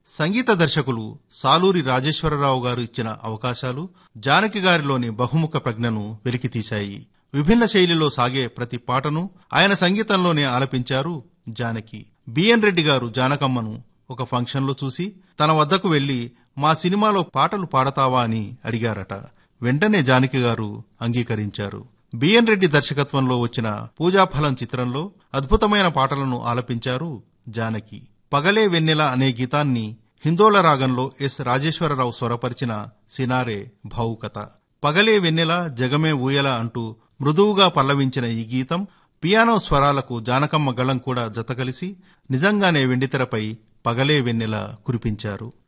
సంగీత దర్శకులు సాలూరి రాజేశ్వరరావు గారు ఇచ్చిన అవకాశాలు జానకి గారిలోని బహుముఖ ప్రజ్ఞను వెలికితీశాయి విభిన్న శైలిలో సాగే ప్రతి పాటను ఆయన సంగీతంలోనే ఆలపించారు జానకి బిఎన్ రెడ్డి గారు జానకమ్మను ఒక ఫంక్షన్లో చూసి తన వద్దకు వెళ్లి మా సినిమాలో పాటలు పాడతావా అని అడిగారట వెంటనే జానకి గారు అంగీకరించారు బిఎన్ రెడ్డి దర్శకత్వంలో వచ్చిన పూజాఫలం చిత్రంలో అద్భుతమైన పాటలను ఆలపించారు జానకి పగలే వెన్నెల అనే గీతాన్ని హిందోళ రాగంలో ఎస్ రాజేశ్వరరావు స్వరపరిచిన సినారే భావుకత పగలే వెన్నెల జగమే ఊయల అంటూ మృదువుగా పల్లవించిన ఈ గీతం పియానో స్వరాలకు జానకమ్మ గళం కూడా జతకలిసి నిజంగానే వెండితెరపై పగలే వెన్నెల కురిపించారు